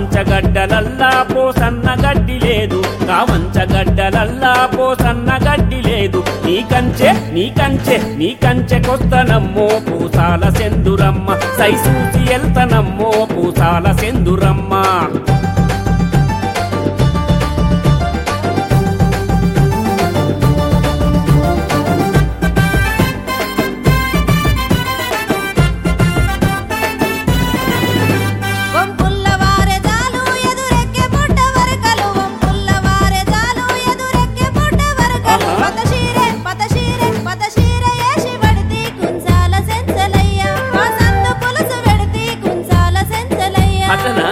కావంచగడ్డలల్లా పోసన్న గడ్డి లేదు కావంచగడ్డలల్లా పోసన్న గడ్డి లేదు నీ కంచె నీ కంచె నీ కంచె కొత్తనమ్మో పూసాల సెందురమ్మ సైసూసి ఎల్తనమ్మో పూసాల సెందురమ్మ వంపుల్ల వారెజాలు ఎదురెక్కే పుట్ట వరకలు వంపుల్ల వారెజాలు ఎదురెక్కే పుట్ట వరకలు ఆహా. పతశీరే పతశీరే పతశీరే ఏసి వడితి కుంచాల సెంచలయ్య వాసందు పులుసు వెడితి కుంచాల సెంచలయ్య అతనా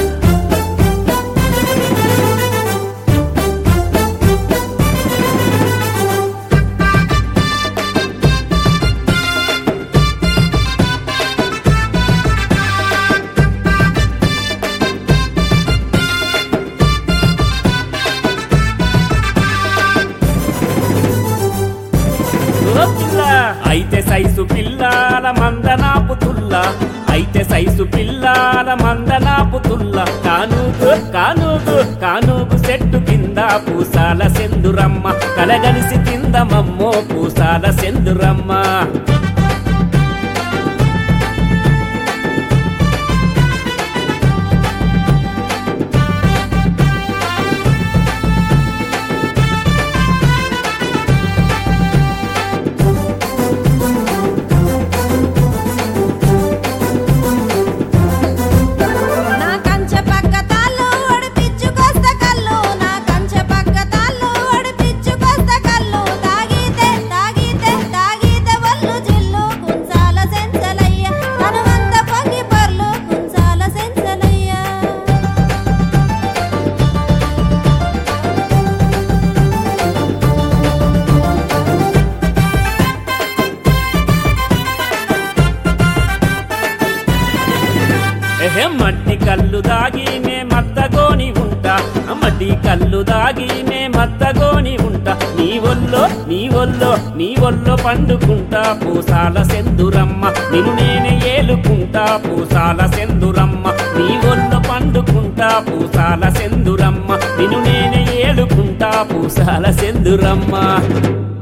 ఓ పిల్ల అయితే సైజు పిల్లాల మందనాపు తుల్ల అయితే సైజు పిల్లాల మందనాపు తుల్ల కానుగు కానుగు కానుగు చెట్టు కింద పూసాల సెందురమ్మ కలగలిసి కిందమమ్మో పూసాల సెందురమ్మ నా కంచె పక్క తాళ్ళు ఒడిపిచ్చుకొస్త కళ్ళు నా కంచె పక్క తాళ్ళు ఒడిపిచ్చుకొస్త కళ్ళు తాగితే తాగితే తాగితే వల్లు జిల్లు కుంచాల సెంచలయ్య తనువంత పొంగి పర్లు కుంచాల సెంచలయ్య ఎహె మట్టి కళ్ళు దాగి నే మత్తగోని ఉంటా మట్టి కళ్ళు దాగి నే మత్తగోని ఉంటా నీ ఒల్లో నీ ఒల్లో నీ ఒల్లో పండుకుంటా పూసాల సెందురమ్మ నిన్ను నేనే ఏలుకుంటా పూసాల సెందురమ్మ నీ ఒల్లో పండుకుంటా పూసాల సెందురమ్మ నిన్ను నేనే ఏలుకుంటా పూసాల సెందురమ్మ